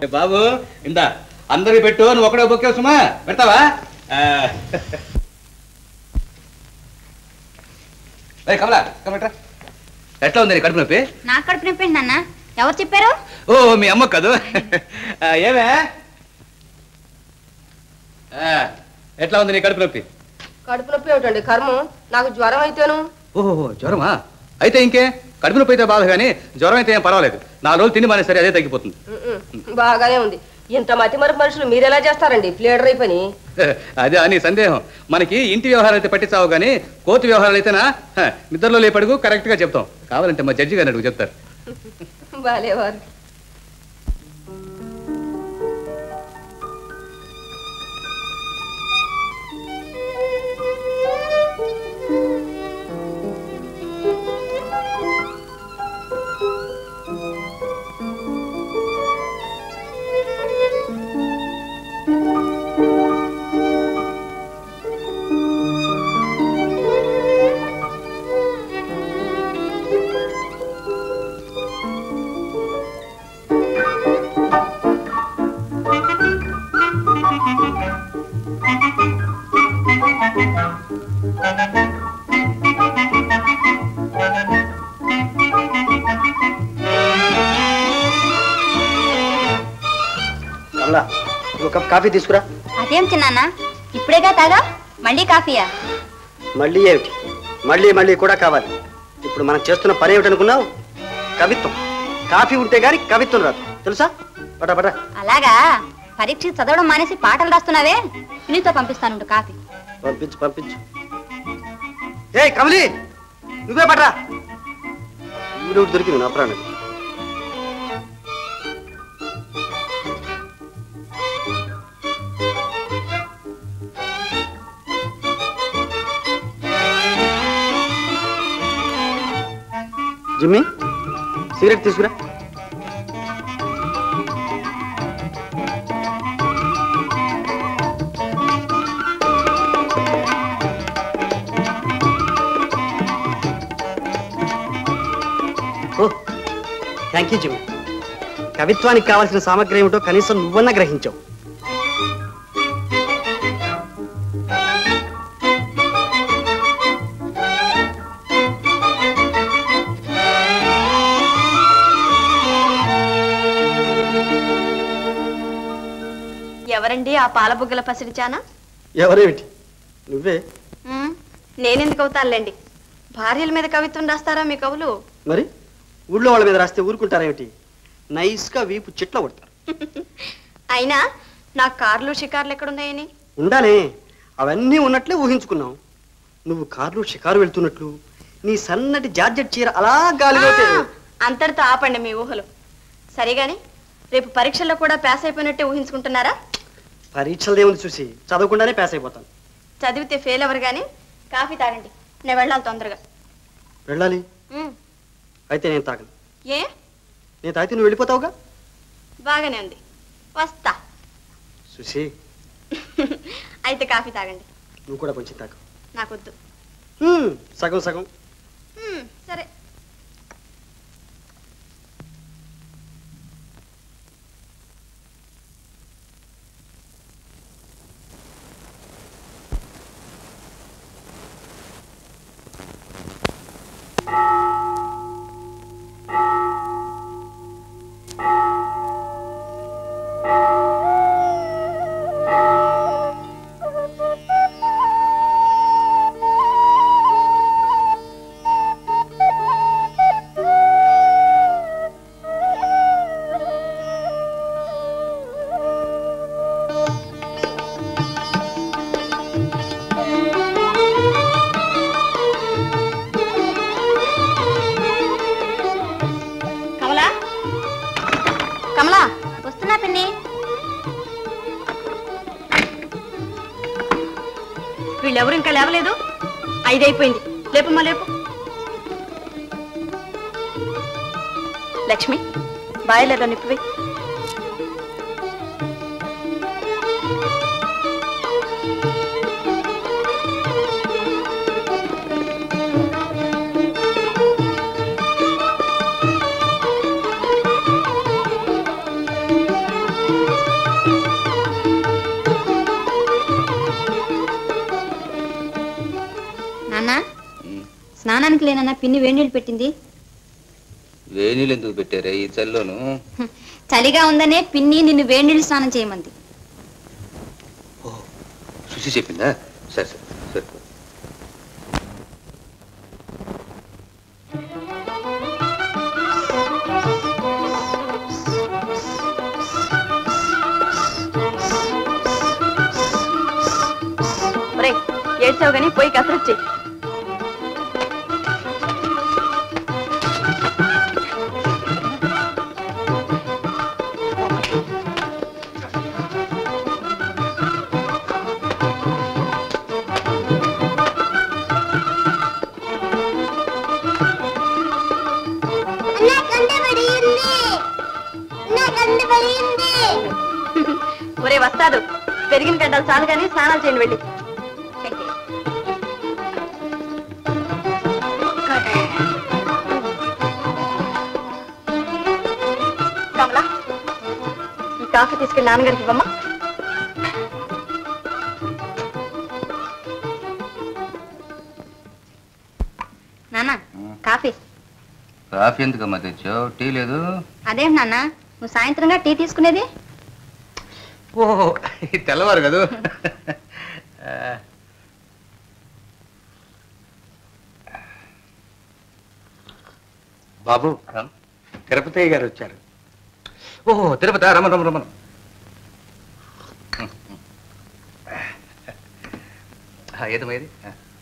ఏ బాబు ఇందా అందరికి పెట్టు నువ్వు ఒకడే బొక్కే సుమా పెడతావా ఆ. ఏయ్, కమలా కమలట్రా ఎట్లా ఉంది నీ కడుపు నొప్పి నా కడుపు నొప్పి నాన్న ఎవరు చెప్పారు ఓ మీ అమ్మ కదూ ఆ, ఏమే ఆ, ఎట్లా ఉంది నీ కడుపు నొప్పి కడుపు నొప్పి ఏమిటండి కర్మం నాకు జ్వరం అయితేను ఓహో జ్వరమా అయితే ఇంకే కడుపు నొప్పి అయితే బాధ కానీ జ్వరం అయితే ఏం పర్వాలేదు నాలుగు రోజులు తిని మానే సరే అదే తగ్గిపోతుంది ఉమ్మ్. బాగానే ఉంది ఇంత మతి మరపు మనుషులు మీరెలా చేస్తారండి ప్లేడర్ అయి పని అదే అని సందేహం మనకి ఇంటి వ్యవహారాలు అయితే పట్టించావు కానీ కోర్టు వ్యవహారాలు అయితేనా హ, నిద్రలో లేపడుగు కరెక్ట్ గా చెప్తాం కావాలంటే మా జడ్జి గారిని అడుగు చెప్తారు బాలేవారు కమలా ఒక కప్ కాఫీ తీసుకురా అదేం చిన్నాన్న ఇప్పుడేగా తాగా మళ్ళీ కాఫీయా మళ్ళీ ఏమిటి మళ్ళీ మళ్ళీ కూడా కావాలి ఇప్పుడు మనం చేస్తున్న పని ఏమిటనుకున్నావు కవిత్వం కాఫీ ఉంటే గాని కవిత్వం రాదు తెలుసా పట పట అలాగా పరీక్ష చదవడం మానేసి పాటలు రాస్తున్నావే నీతో పంపిస్తానుండు కాఫీ పంపించు పంపించు ఏ కమలి నువ్వే పట్రా ఈవిడ దొరికింది నా ప్రాణం జిమ్మి సిగరెట్ తీసుకురా ఓ థ్యాంక్ యూ జిమ్మి కవిత్వానికి కావాల్సిన సామగ్రి ఏమిటో కనీసం నువ్వన్నా గ్రహించావు ఎవరండి ఆ పాలబుగ్గల పసిడిచానా ఎవరేమిటి నువ్వే మ్మ్, నేనెందుకు అవుతానులేండి భార్యల మీద కవిత్వం రాస్తారా మీ కవులు మరి ఊళ్ళో వాళ్ళ మీద రాస్తే ఊరుకుంటారేమిటి నైస్గా వీపు చిట్ల కొడతారు అయినా నా కార్లు షికార్లు ఎక్కడున్నాయని ఉండాలే అవన్నీ ఉన్నట్లే ఊహించుకున్నాం నువ్వు కార్లు షికారు వెళ్తున్నట్లు నీ సన్నటి జార్జెట్ చీర అలా గాలిలో తే- ఆ, అంతటితో ఆపండి మీ ఊహలు సరిగాని రేపు పరీక్షల్లో కూడా పాస్ అయిపోయినట్టే ఊహించుకుంటున్నారా పరీక్షలు దేవుని చూసి చదవకుండానే పాస్ అయిపోతాను చదివితే ఫెయిల్ అవ్వరు కానీ కాఫీ తాగండి నేను వెళ్ళాలి తొందరగా వెళ్ళాలి మ్మ్, అయితే నేను తాగను ఏ నేను తాగితే నువ్వు వెళ్ళిపోతావుగా బాగానే ఉంది వస్తా సుశీ అయితే కాఫీ తాగండి నువ్వు కూడా కొంచెం తాగు నాకొద్దు హ్మ్, సగం సగం మ్మ్, సరే కమలా కమలా వస్తున్నా పిన్ని వీళ్ళెవరు ఇంకా లేవలేదు ఐదైపోయింది లేపమ్మా లేపు లక్ష్మి బాయిలర్లో నిప్పివి స్నానానికి లేనన్నా పిన్ని వేణీళ్ళు పెట్టింది వేణీళ్ళు ఎందుకు పెట్టారే ఈ చల్లోను హ్మ్. చలిగా ఉందనే పిన్ని నిన్ను వేణీళ్ళు స్నానం చేయమంది శుచి చెప్పిందా సరే సరే సరే ఒరే ఏడ్చావు గానీ పోయి కసరత్ చెయ్యి ఒరే వస్తాడు పెరిగిన గడ్డలు చాలు కానీ స్నానాలు చేయండి వెళ్ళి కమలా ఈ కాఫీ తీసుకెళ్ళి నాన్నగారికి ఇవ్వమ్మా నాన్న కాఫీ కాఫీ ఎందుకమ్మా తెచ్చావు టీ లేదు అదేంటి నాన్న నువ్వు సాయంత్రంగా టీ తీసుకునేది ఓహో తెల్లవారు కదా బాబు తిరుపతి గారు వచ్చారు ఓహో తిరుపతి రమణ రమణ రమణ ఏదమ్మా ఇది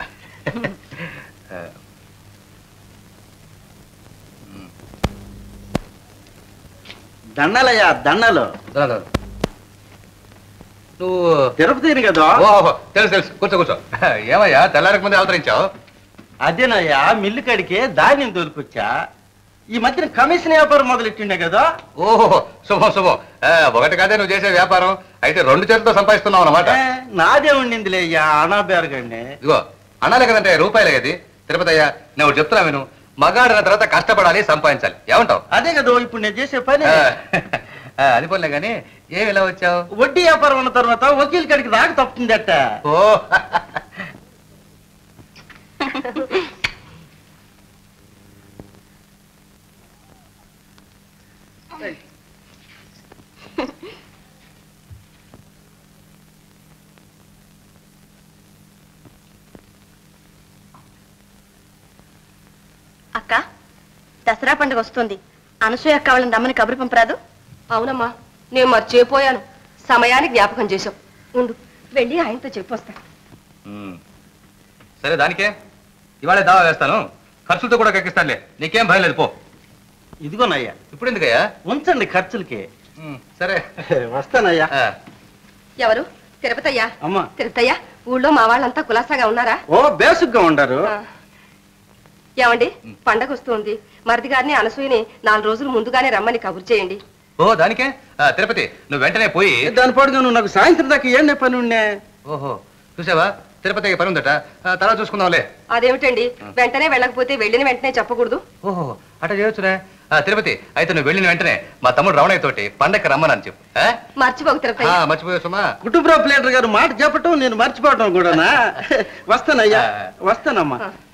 దండలయ్యా దండలు దా, దా. నువ్వు తిరుపతిని కదా ఓహో తెలుసు తెలుసు కూర్చో కూర్చో ఏమయ్యా తెల్లారికి ముందే అవతరించావు అదేనయ్యా మిల్లు కడికే ధాన్యం దొరికొచ్చా ఈ మధ్యన కమిషన్ వ్యాపారం మొదలెట్టిండే కదా ఓహో శుభం శుభం ఆ, ఒకటి కాదే నువ్వు చేసే వ్యాపారం అయితే రెండు చేతులతో సంపాదిస్తున్నావు అనమాట ఏ, నాదే ఉండిందిలే అయ్యా అనాబేరగండి ఇదిగో అనాలి కదంటే రూపాయలే అది తిరుపతి అయ్యా నేను ఒకటి చెప్తున్నా విను మగాడిన తర్వాత కష్టపడాలి సంపాదించాలి ఏమంటావు అదే కదా ఇప్పుడు నేను చేసే పని ఆ, ఆ, అది పోలే కానీ ఏమి ఇలా వచ్చావు వడ్డీ వ్యాపారం ఉన్న తర్వాత వకీల్ కడికి రాక తప్పుతుందట ఓ అక్క దసరా పండుగ వస్తుంది అనసూయ అక్క వాళ్ళని రమ్మని కబురు పంపరాదు అవునమ్మా నేను మర్చిపోయాను సమయానికి జ్ఞాపకం చేశావు ఉండు వెళ్ళి ఆయనతో చెప్పొస్తా ఉమ్. సరే దానికే ఇవాళే దావా వేస్తాను ఖర్చులతో కూడా ఎక్కిస్తానులే నీకేం భయం లేదు పో ఇదిగోనయ్యా ఇప్పుడు ఎందుకయ్యా ఉంచండి ఖర్చులకి ఉమ్, సరే వస్తానయ్యా ఆ, ఎవరు తిరుపతయ్యా అమ్మా తిరుపతయ్యా ఊళ్ళో మా వాళ్ళంతా కులాసాగా ఉన్నారా ఓ బేసుగ్గా ఉండారు ఆ. ఏమండి పండగ వస్తుంది మరిది గారిని అనసూయని నాలుగు రోజులు ముందుగానే రమ్మని కబురు చేయండి ఓ దానికే ఆ, తిరుపతి నువ్వు వెంటనే పోయి దాని పాటుగా నువ్వు నాకు సాయంత్రం దాకా ఏం పని ఉండే ఓహో చూసావా తిరుపతికి పని ఉందట ఆ, తర్వాత చూసుకుందాంలే అదేమిటండి వెంటనే వెళ్ళకపోతే వెళ్ళిన వెంటనే చెప్పకూడదు ఓహో అట చేయొచ్చునే ఆ, తిరుపతి అయితే నువ్వు వెళ్ళిన వెంటనే మా తమ్ముడు రమణయ్య తోటి పండగకి రమ్మని చెప్పు ఆ? మర్చిపోకు ఆ, తిరుపతయ్య మర్చిపోయావు సుమా కుటుంబరావు ప్లేటర్ గారు మాట చెప్పటం నేను మర్చిపోవటం కూడానా వస్తానయ్యా వస్తానమ్మా ఆ.